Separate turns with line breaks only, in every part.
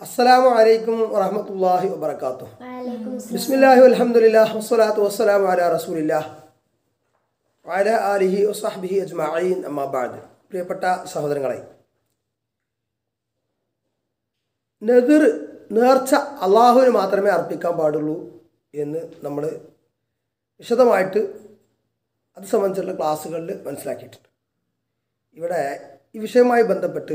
അസ്സലാമു അലൈക്കും വറഹമത്തല്ലാഹി വബർക്കാത്തു
വലൈക്കും
ബിസ്മില്ലാഹി അൽഹംദുലില്ലാഹ് വസ്സലാത്തു വസ്സലാമു അലാ റസൂലില്ലാഹ് വഅല ആലിഹി വസഹ്ബിഹി അജ്മഈൻ അമ്മാ ബഅദ് പ്രിയപ്പെട്ട സഹോദരങ്ങളെ നെതിർ നേർച്ച അള്ളാഹുവിന് മാത്രമേ അർപ്പിക്കാൻ പാടുള്ളൂ എന്ന് നമ്മൾ വിശദമായിട്ട് അത് സംബന്ധിച്ചുള്ള ക്ലാസ്സുകളിൽ മനസ്സിലാക്കിയിട്ടുണ്ട് ഇവിടെ ഈ വിഷയവുമായി ബന്ധപ്പെട്ട്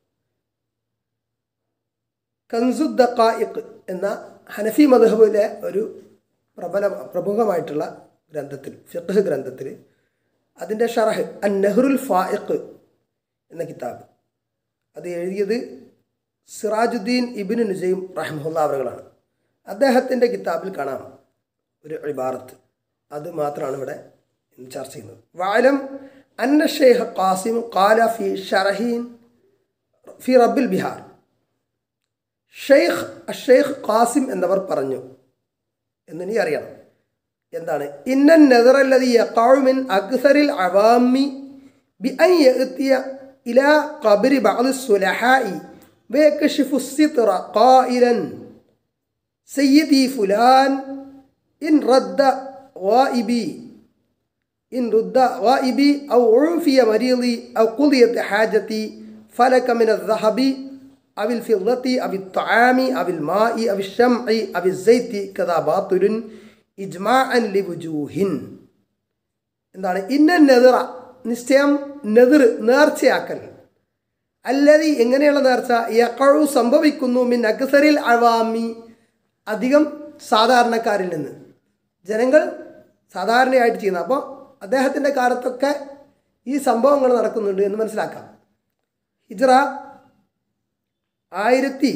കൻസുദ്ദഖായിഖ് എന്ന ഹനഫി മധബിലെ ഒരു പ്രബല പ്രമുഖമായിട്ടുള്ള ഗ്രന്ഥത്തിൽ ഫിഖ് ഗ്രന്ഥത്തിൽ അതിൻ്റെ ഷറഹ് അൻ നെഹ്റുൽ ഫായിഖ് എന്ന കിതാബ് അത് എഴുതിയത് സിറാജുദ്ദീൻ ഇബിന് നുജൈം റഹ്മുല്ല അവറുകളാണ് അദ്ദേഹത്തിൻ്റെ കിതാബിൽ കാണാം ഒരു ഇബാറത്ത് അത് മാത്രമാണ് ഇവിടെ ഇന്ന് ചർച്ച ചെയ്യുന്നത് വാലം അന്ന ഷെയ്ഖ് ഖാസിം ഖാല ഫി ഷറഹീൻ ഫി റബ്ബിൽ ബിഹാർ ഷെയ്ഖ് ഷെയ്ഖ് ഖാസിം എന്നവർ പറഞ്ഞു എന്ന് നീ അറിയണം എന്താണ് ഇന്നൻ നെതറല്ലതി യഖാഉമിൻ അക്സറിൽ അവാമി ബി അൻ യഅ്തിയ ഇലാ ഖബ്രി ബഅദ് സുലഹായി ويكشف الستر قائلا سيدي فلان إن رد غائبي إن رد غائبي أو عوفي مريضي أو قضيت حاجتي فلك من الذهب أو الفضة أو الطعام أو الماء أو الشمع أو الزيت كذا باطل إجماعا لوجوه എന്താണ് ഇന്ന നെതിറ നിശ്ചയം നെതിർ നേർച്ചയാക്കൽ അല്ലതി എങ്ങനെയുള്ള നേർച്ച യക്കഴു സംഭവിക്കുന്നു മിൻ അക്സറിൽ അവാമി അധികം സാധാരണക്കാരിൽ നിന്ന് ജനങ്ങൾ സാധാരണയായിട്ട് ചെയ്യുന്ന അപ്പോൾ അദ്ദേഹത്തിൻ്റെ കാലത്തൊക്കെ ഈ സംഭവങ്ങൾ നടക്കുന്നുണ്ട് എന്ന് മനസ്സിലാക്കാം ഹിജ്റ ആയിരത്തി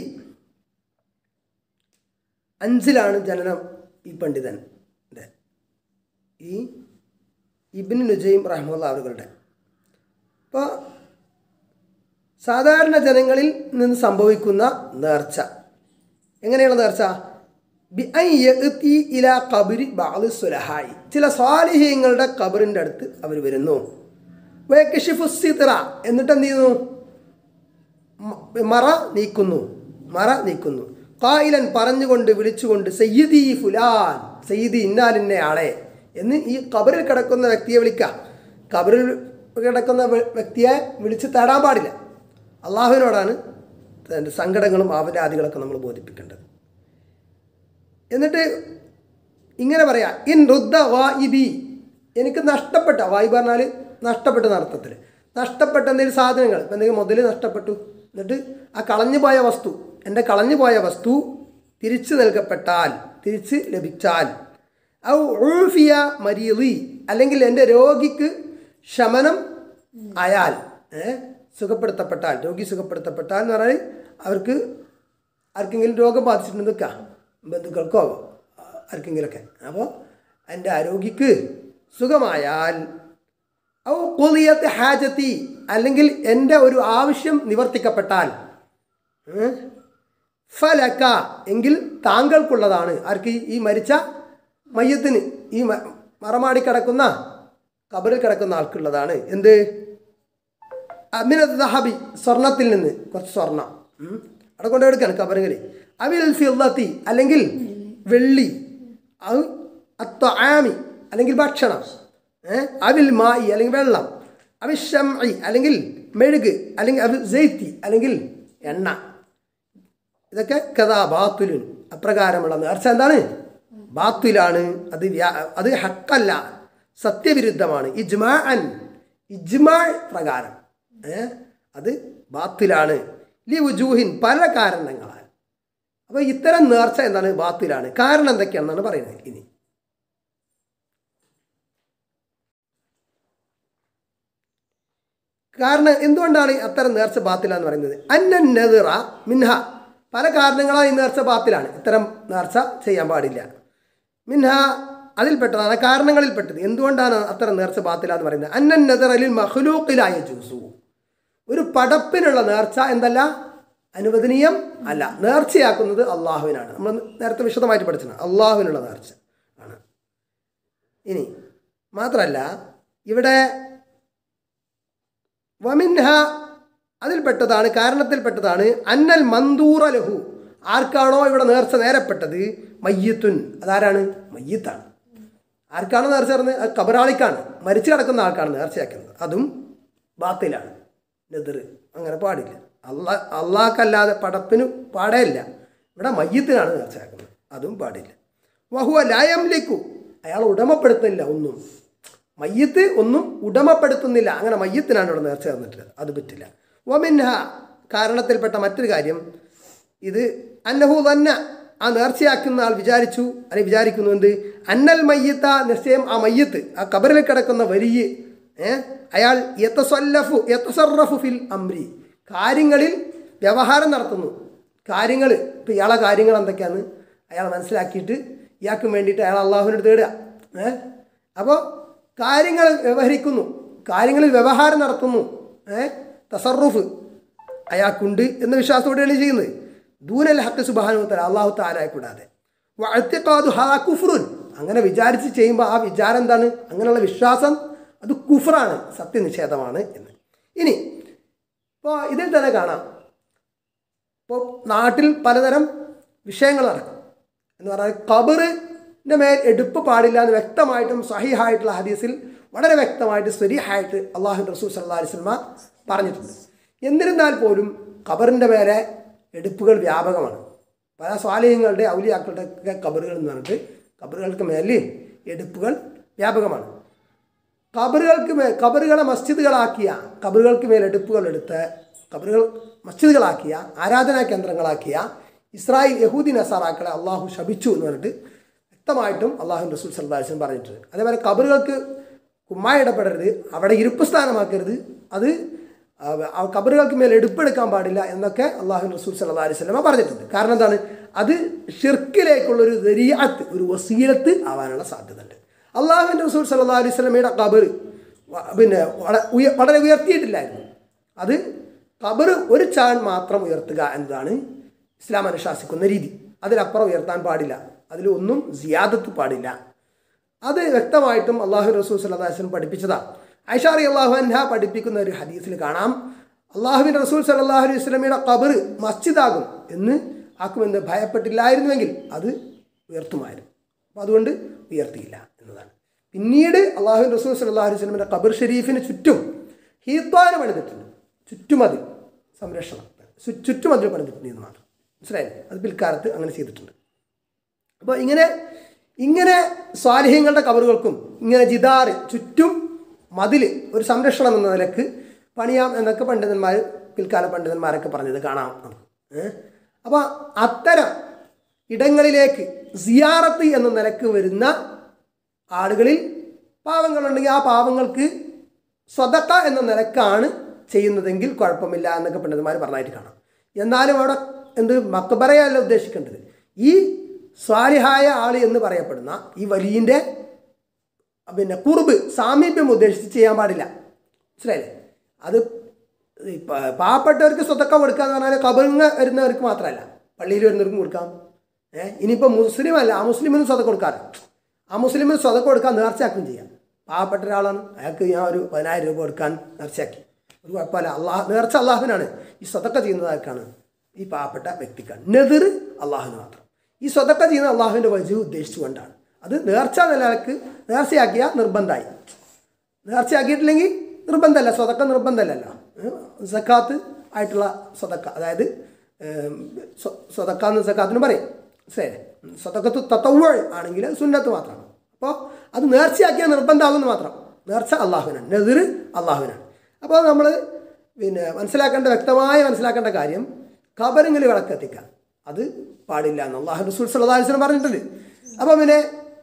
അഞ്ചിലാണ് ജനനം ഈ പണ്ഡിതൻ്റെ ഈ ഇബിൻ നുജൈം റഹ്മുല്ല അവരുടെ അപ്പോൾ സാധാരണ ജനങ്ങളിൽ നിന്ന് സംഭവിക്കുന്ന നേർച്ച എങ്ങനെയുള്ള നേർച്ച ബി ഐ യഅ്തി ഇലാ ഖബരി ബഅദ് സുലഹായി ചില സ്വാലിഹീങ്ങളുടെ ഖബറിൻ്റെ അടുത്ത് അവർ വരുന്നു വേക്കഷിഫു സിത്ര എന്നിട്ട് എന്ത് ചെയ്യുന്നു മ- മറ നീക്കുന്നു മറ നീക്കുന്നു കായിലൻ പറഞ്ഞുകൊണ്ട് വിളിച്ചുകൊണ്ട് സയ്യിദി ഫുലാൻ സയ്യിദി ഇന്നാലിന്നെ ആളെ എന്ന് ഈ കബറിൽ കിടക്കുന്ന വ്യക്തിയെ വിളിക്കാം കബറിൽ കിടക്കുന്ന വ്യ- വ്യക്തിയെ വിളിച്ച് തേടാൻ പാടില്ല അള്ളാഹുവിനോടാണ് തൻ്റെ സങ്കടങ്ങളും ആവലാദികളൊക്കെ നമ്മൾ ബോധിപ്പിക്കേണ്ടത് എന്നിട്ട് ഇങ്ങനെ പറയാം ഇൻ റുദ്ദ വായിബി എനിക്ക് നഷ്ടപ്പെട്ട വായി പറഞ്ഞാൽ നഷ്ടപ്പെട്ട അർത്ഥത്തിൽ നഷ്ടപ്പെട്ട എന്തെങ്കിലും സാധനങ്ങൾ ഇപ്പം എന്തെങ്കിലും മുതൽ നഷ്ടപ്പെട്ടു എന്നിട്ട് ആ കളഞ്ഞു പോയ വസ്തു എൻ്റെ കളഞ്ഞു പോയ വസ്തു തിരിച്ചു നൽകപ്പെട്ടാൽ തിരിച്ച് ലഭിച്ചാൽ ഔ ഉൾഫിയ മരീലി അല്ലെങ്കിൽ എൻ്റെ രോഗിക്ക് ശമനം ആയാൽ ഏ, സുഖപ്പെടുത്തപ്പെട്ടാൽ രോഗി സുഖപ്പെടുത്തപ്പെട്ടാൽ എന്ന് പറഞ്ഞാൽ അവർക്ക് ആർക്കെങ്കിലും രോഗം ബാധിച്ചിട്ടുണ്ട് നിൽക്കാം ബന്ധുക്കൾക്കോ ആർക്കെങ്കിലൊക്കെ അപ്പോൾ എൻ്റെ ആരോഗ്യക്ക് സുഖമായാൽ ഔ കുലിയത്ത് ഹാജത്തി അല്ലെങ്കിൽ എൻ്റെ ഒരു ആവശ്യം നിവർത്തിക്കപ്പെട്ടാൽ ഏ? ഫലക്ക എങ്കിൽ താങ്കൾക്കുള്ളതാണ് ആർക്ക് ഈ മരിച്ച മയ്യത്തിന് ഈ മ- മറമാടി കിടക്കുന്ന കബറിൽ കിടക്കുന്ന ആൾക്കുള്ളതാണ് എന്ത് അമിനത് ദഹബി സ്വർണത്തിൽ നിന്ന് കുറച്ച് സ്വർണം ഉം. അവിടെ കൊണ്ടുപോയെടുക്കാണ് കബറുകളിൽ അവിൽ ഫിള്ളത്തി അല്ലെങ്കിൽ വെള്ളി അത് അത്വാമി അല്ലെങ്കിൽ ഭക്ഷണം ഏ? അവിൽ മായി അല്ലെങ്കിൽ വെള്ളം അവിൽ ഷംഇ അല്ലെങ്കിൽ മെഴുക് അല്ലെങ്കിൽ അവിൽ ജെയ്ത്തി അല്ലെങ്കിൽ എണ്ണ ഇതൊക്കെ കഥാ ബാത്തുലുൻ അപ്രകാരമുള്ള നേർച്ച എന്താണ് ബാത്തുലാണ് അത് വ്യാ- അത് ഹക്കല്ല സത്യവിരുദ്ധമാണ് ഇജ്മാ അൻ ഇജ്മാ പ്രകാരം ഏ അത് ബാത്തിലാണ് ലി ഉജൂഹിൻ പല കാരണങ്ങളാൽ അപ്പോൾ ഇത്തരം നേർച്ച എന്താണ് ബാത്തിലാണ് കാരണം എന്തൊക്കെയാണെന്നാണ് പറയുന്നത് ഇനി കാരണം എന്തുകൊണ്ടാണ് അത്തരം നേർച്ച ബാത്തില എന്ന് പറയുന്നത് അന്നൻ നെതിറ മിൻഹ പല കാരണങ്ങളാൽ ഈ നേർച്ച ബാത്തിലാണ് ഇത്തരം നേർച്ച ചെയ്യാൻ പാടില്ല മിൻഹ അതിൽപ്പെട്ടതാണ് കാരണങ്ങളിൽപ്പെട്ടത് എന്തുകൊണ്ടാണ് അത്തരം നേർച്ച ബാത്തില എന്ന് പറയുന്നത് അന്നൻ നെതിറലിൽ മഹ്ലൂക്കിലായ ജ്യൂസു ഒരു പടപ്പിനുള്ള നേർച്ച എന്തല്ല അനുവദനീയം അല്ല നേർച്ചയാക്കുന്നത് അള്ളാഹുവിനാണ് നമ്മൾ നേരത്തെ വിശദമായിട്ട് പഠിച്ചത് അള്ളാഹുവിനുള്ള നേർച്ച ആണ് ഇനി മാത്രമല്ല ഇവിടെ വമിൻഹ അതിൽപ്പെട്ടതാണ് കാരണത്തിൽപ്പെട്ടതാണ് അന്നൽ മന്ദൂറ ലഹു ആർക്കാണോ ഇവിടെ നേർച്ച നേരപ്പെട്ടത് മയ്യത്തുൻ അതാരാണ് മയ്യത്താണ് ആർക്കാണ് നേർച്ച പറഞ്ഞത് അത് കബറാളിക്കാണ് മരിച്ചു കിടക്കുന്ന ആൾക്കാണ് നേർച്ചയാക്കുന്നത് അതും ബാത്തിലാണ് നെതിർ അങ്ങനെ പാടില്ല അള്ളാ അള്ളാഹ്ക്കല്ലാതെ പടപ്പിന് പാടേയില്ല ഇവിടെ മയ്യത്തിനാണ് നേർച്ചയാക്കുന്നത് അതും പാടില്ല വഹുവ ലായംലിക്കു അയാൾ ഉടമപ്പെടുത്തുന്നില്ല ഒന്നും മയ്യത്ത് ഒന്നും ഉടമപ്പെടുത്തുന്നില്ല അങ്ങനെ മയ്യത്തിനാണ് ഇവിടെ നേർച്ച തന്നിട്ട് അത് പറ്റില്ല വമിൻഹ കാരണത്തിൽപ്പെട്ട മറ്റൊരു കാര്യം ഇത് അന്നഹു തന്നെ ആ നേർച്ചയാക്കുന്ന ആൾ വിചാരിച്ചു അല്ലെങ്കിൽ വിചാരിക്കുന്നു എന്ത് അന്നൽ മയ്യത്ത നിശ്ചയം ആ മയ്യത്ത് ആ കബറിൽ കിടക്കുന്ന വലിയ ഏ അയാൾ യത്തസല്ലഫു യത്തസറഫു ഫിൽ അംരി കാര്യങ്ങളിൽ വ്യവഹാരം നടത്തുന്നു കാര്യങ്ങൾ ഇപ്പം ഇയാളെ കാര്യങ്ങൾ എന്തൊക്കെയാണ് അയാൾ മനസ്സിലാക്കിയിട്ട് ഇയാൾക്കും വേണ്ടിയിട്ട് അയാൾ അള്ളാഹുവിനോട് തേടുക ഏ അപ്പോൾ കാര്യങ്ങൾ വ്യവഹരിക്കുന്നു കാര്യങ്ങളിൽ വ്യവഹാരം നടത്തുന്നു ഏ തസറുഫ് അയാൾക്കുണ്ട് എന്ന വിശ്വാസത്തോടെയാണ് ചെയ്യുന്നത് ദൂനൽ ഹക്ക് സുബാനുത്തല അള്ളാഹു താലായി കൂടാതെ വഴത്തിക്കാതു ഹാ കുഫ്റുൻ അങ്ങനെ വിചാരിച്ച് ചെയ്യുമ്പോൾ ആ വിചാരം എന്താണ് അങ്ങനെയുള്ള വിശ്വാസം അത് കുഫറാണ് സത്യനിഷേധമാണ് എന്ന് ഇനി ഇപ്പോൾ ഇതിൽ തന്നെ കാണാം ഇപ്പോൾ നാട്ടിൽ പലതരം വിഷയങ്ങൾ നടക്കും എന്ന് പറഞ്ഞാൽ കബറിൻ്റെ മേൽ എടുപ്പ് പാടില്ല എന്ന് വ്യക്തമായിട്ടും സഹിഹായിട്ടുള്ള ഹദീസിൽ വളരെ വ്യക്തമായിട്ട് സ്വരിഹായിട്ട് അള്ളാഹു റസൂൽ സല്ലാ അലിസ്ലമ പറഞ്ഞിട്ടുണ്ട് എന്നിരുന്നാൽ പോലും ഖബറിൻ്റെ മേലെ എടുപ്പുകൾ വ്യാപകമാണ് പല സ്വാലഹ്യങ്ങളുടെ ഔലിയാക്കളുടെ ഒക്കെ കബറുകൾ എന്ന് പറഞ്ഞിട്ട് കബറുകൾക്ക് മേലെ എടുപ്പുകൾ വ്യാപകമാണ് കബറുകൾക്ക് മേൽ കബറുകളെ മസ്ജിദുകളാക്കിയ കബറുകൾക്ക് മേൽ എടുപ്പുകൾ എടുത്ത് കബറുകൾ മസ്ജിദുകളാക്കിയ ആരാധനാ കേന്ദ്രങ്ങളാക്കിയ ഇസ്രായേൽ യഹൂദി നസാറാക്കളെ അള്ളാഹു ശപിച്ചു എന്ന് പറഞ്ഞിട്ട് വ്യക്തമായിട്ടും അള്ളാഹു റസൂൽ സല്ലാസ്ലം പറഞ്ഞിട്ടുണ്ട് അതേപോലെ കബറുകൾക്ക് കുമ്മായ ഇടപെടരുത് അവിടെ ഇരുപ്പ് സ്ഥാനമാക്കരുത് അത് അവ- ആ കബറുകൾക്ക് മേൽ എടുപ്പെടുക്കാൻ പാടില്ല എന്നൊക്കെ അള്ളാഹു റസൂൽ സല്ലാ അലൈഹി സ്വലമ പറഞ്ഞിട്ടുണ്ട് കാരണം എന്താണ് അത് ഷിർക്കിലേക്കുള്ളൊരു ദരിയാത്ത് ഒരു വസീലത്ത് ആവാനുള്ള സാധ്യത ഉണ്ട് അള്ളാഹുവിൻ്റെ റസൂൽ സല്ലാ അലൈഹി സ്വലമയുടെ കബർ വ- പിന്നെ വള- ഉയ- വളരെ ഉയർത്തിയിട്ടില്ലായിരുന്നു അത് കബർ ഒരു ചാൺ മാത്രം ഉയർത്തുക എന്നതാണ് ഇസ്ലാം അനുശാസിക്കുന്ന രീതി അതിലപ്പുറം ഉയർത്താൻ പാടില്ല അതിലൊന്നും സിയാദത്ത് പാടില്ല അത് വ്യക്തമായിട്ടും അള്ളാഹു റസൂൽ സല്ലാസ്ലം പഠിപ്പിച്ചതാണ് ഐഷാറി അള്ളാഹു അൻഹ പഠിപ്പിക്കുന്ന ഒരു ഹദീസിൽ കാണാം അള്ളാഹുവിൻ്റെ റസൂൽ സല്ലാഹു അലൈഹി സ്വലമിയുടെ കബർ മസ്ജിദാകും എന്ന് ആക്കുമെന്ന് ഭയപ്പെട്ടില്ലായിരുന്നുവെങ്കിൽ അത് ഉയർത്തുമായിരുന്നു അപ്പോൾ അതുകൊണ്ട് ഉയർത്തിയില്ല എന്നതാണ് പിന്നീട് അള്ളാഹു റസൂൽ സല്ലാഹു അലൈഹി സ്വലമിൻ്റെ കബർ ഷെരീഫിന് ചുറ്റും ഹീത്വാന് പണിതിട്ടുണ്ട് ചുറ്റുമതിൽ സംരക്ഷണം ചു- ചുറ്റുമതിൽ പണിതിട്ടുണ്ട് എന്ന് മാത്രം മനസ്സിലായില്ലേ അത് പിൽക്കാലത്ത് അങ്ങനെ ചെയ്തിട്ടുണ്ട് അപ്പോൾ ഇങ്ങനെ ഇങ്ങനെ സ്വാലിഹ്യങ്ങളുടെ കബറുകൾക്കും ഇങ്ങനെ ജിദാറ് ചുറ്റും മതിൽ ഒരു സംരക്ഷണം എന്ന നിലക്ക് പണിയാം എന്നൊക്കെ പണ്ഡിതന്മാർ പിൽക്കാല പണ്ഡിതന്മാരൊക്കെ പറഞ്ഞത് കാണാം നമുക്ക് ഏഹ്? അപ്പോൾ അത്തരം ഇടങ്ങളിലേക്ക് സിയാറത്ത് എന്ന നിലക്ക് വരുന്ന ആളുകളിൽ പാവങ്ങളുണ്ടെങ്കിൽ ആ പാവങ്ങൾക്ക് സ്വതക്ക എന്ന നിലക്കാണ് ചെയ്യുന്നതെങ്കിൽ കുഴപ്പമില്ല എന്നൊക്കെ പണ്ഡിതന്മാർ പറഞ്ഞായിട്ട് കാണാം എന്നാലും അവിടെ എന്ത് മക്കബറയല്ല ഉദ്ദേശിക്കേണ്ടത് ഈ സ്വാലിഹായ ആൾ എന്ന് പറയപ്പെടുന്ന ഈ വലിയൻ്റെ പിന്നെ കുറുബ് സാമീപ്യം ഉദ്ദേശിച്ച് ചെയ്യാൻ പാടില്ല മനസ്സിലായില്ലേ അത് ഈ പ- പാവപ്പെട്ടവർക്ക് സ്വതക്ക കൊടുക്കുക എന്ന് പറഞ്ഞാൽ കബറിങ് വരുന്നവർക്ക് മാത്രമല്ല പള്ളിയിൽ വരുന്നവർക്കും കൊടുക്കാം ഏഹ് ഇനിയിപ്പോൾ മുസ്ലിം അല്ല ആ മുസ്ലിമിനും സ്വതക്ക കൊടുക്കാറ് ആ മുസ്ലിമിന് സ്വതക്ക കൊടുക്കാൻ നേർച്ചയാക്കുകയും ചെയ്യാം പാവപ്പെട്ട ഒരാളാണ് അയാൾക്ക് ഞാൻ ഒരു പതിനായിരം രൂപ കൊടുക്കാൻ നേർച്ചയാക്കി ഒരു കുഴപ്പമില്ല അള്ളാഹ് നേർച്ച അള്ളാഹുവിനാണ് ഈ സ്വതക്ക ചെയ്യുന്നത് ആർക്കാണ് ഈ പാവപ്പെട്ട വ്യക്തിക്കാണ് നെതിർ അള്ളാഹുവിന് മാത്രം ഈ സ്വതക്ക ചെയ്യുന്ന അള്ളാഹുവിൻ്റെ വജു ഉദ്ദേശിച്ചുകൊണ്ടാണ് അത് നേർച്ച നിലക്ക് നേർച്ചയാക്കിയ നിർബന്ധമായി നേർച്ചയാക്കിയിട്ടില്ലെങ്കിൽ നിർബന്ധമല്ല സ്വതക്ക നിർബന്ധമല്ലല്ലോ സക്കാത്ത് ആയിട്ടുള്ള സ്വതക്ക അതായത് ഏം, സ്വ- സ്വതക്ക എന്ന് സക്കാത്തിന് പറയും ശരി സ്വതക്കത്ത് തത്തവ്വ ആണെങ്കിൽ അത് സുന്നത്ത് മാത്രമാണ് അപ്പോൾ അത് നേർച്ചയാക്കിയ നിർബന്ധമാകുന്നു മാത്രം നേർച്ച അള്ളാഹുവിനാണ് നെതിർ അള്ളാഹുവിനാണ് അപ്പോൾ നമ്മൾ പിന്നെ മനസ്സിലാക്കേണ്ട വ്യക്തമായി മനസ്സിലാക്കേണ്ട കാര്യം ഖബറിങ്ങിൽ വിളക്കെത്തിക്കുക അത് പാടില്ല എന്ന് അള്ളാഹു റസൂൽ സല്ലല്ലാഹു അലൈഹി വസല്ലം പറഞ്ഞിട്ടുണ്ട് അപ്പോൾ പിന്നെ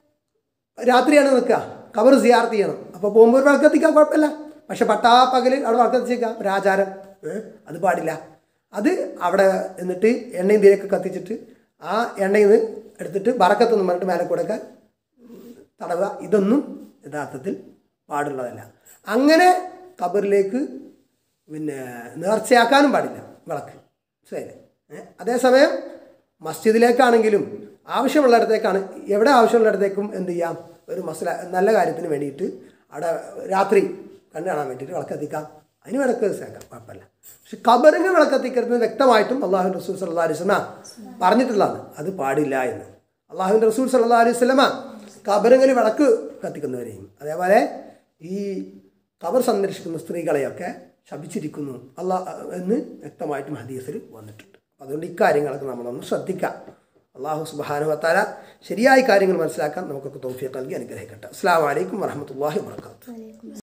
രാത്രിയാണ് നിൽക്കുക കബർ സിയാർത്ത് ചെയ്യണം അപ്പോൾ പോകുമ്പോൾ ഒരു വിളക്കെത്തിക്കാൻ കുഴപ്പമില്ല പക്ഷെ പട്ടാപ്പകൽ അവിടെ വിളക്കെത്തിച്ചേക്കാം ഒരു ആചാരം ഏ? അത് പാടില്ല അത് അവിടെ എന്നിട്ട് എണ്ണയും തീരൊക്കെ കത്തിച്ചിട്ട് ആ എണ്ണയിൽ നിന്ന് എടുത്തിട്ട് ബറക്കത്തെന്ന് പറഞ്ഞിട്ട് മേലെ കൂടെയൊക്കെ തടവുക ഇതൊന്നും യഥാർത്ഥത്തിൽ പാടുള്ളതല്ല അങ്ങനെ കബറിലേക്ക് പിന്നെ നേർച്ചയാക്കാനും പാടില്ല വിളക്ക് ശരി അതേസമയം മസ്ജിദിലേക്കാണെങ്കിലും ആവശ്യമുള്ളിടത്തേക്കാണ് എവിടെ ആവശ്യമുള്ളിടത്തേക്കും എന്ത് ചെയ്യാം ഒരു മസല നല്ല കാര്യത്തിന് വേണ്ടിയിട്ട് അവിടെ രാത്രി കണ്ടു കാണാൻ വേണ്ടിയിട്ട് വിളക്കെത്തിക്കാം അതിന് വിളക്ക് കത്തിച്ചേക്കാം കുഴപ്പമില്ല പക്ഷെ കബറിന് വിളക്ക് കത്തിക്കരുത് വ്യക്തമായിട്ടും അള്ളാഹു റസൂൽ സല്ലാ അലൈഹി സ്വലമ പറഞ്ഞിട്ടുള്ളതാണ് അത് പാടില്ല എന്ന് അള്ളാഹുവിൻ്റെ റസൂൽ സല്ലാ അലൈഹി സ്വലമ കബറിങ്ങിൽ വിളക്ക് കത്തിക്കുന്നവരെയും അതേപോലെ ഈ കബർ സന്ദർശിക്കുന്ന സ്ത്രീകളെയൊക്കെ ശപിച്ചിരിക്കുന്നു അള്ളാ എന്ന് വ്യക്തമായിട്ടും ഹദീസിൽ വന്നിട്ടുണ്ട് അതുകൊണ്ട് ഇക്കാര്യങ്ങളൊക്കെ നമ്മളൊന്ന് ശ്രദ്ധിക്കാം അള്ളാഹു സുബാനുവത്താല ശരിയായ കാര്യങ്ങൾ മനസ്സിലാക്കാൻ നമുക്കൊക്കെ തോഫിയൊക്കെ നൽകി അനുഗ്രഹിക്കട്ടെ അസ്സാം വലൈക്കും വറഹമത്തല്ലാഹി വാത്തു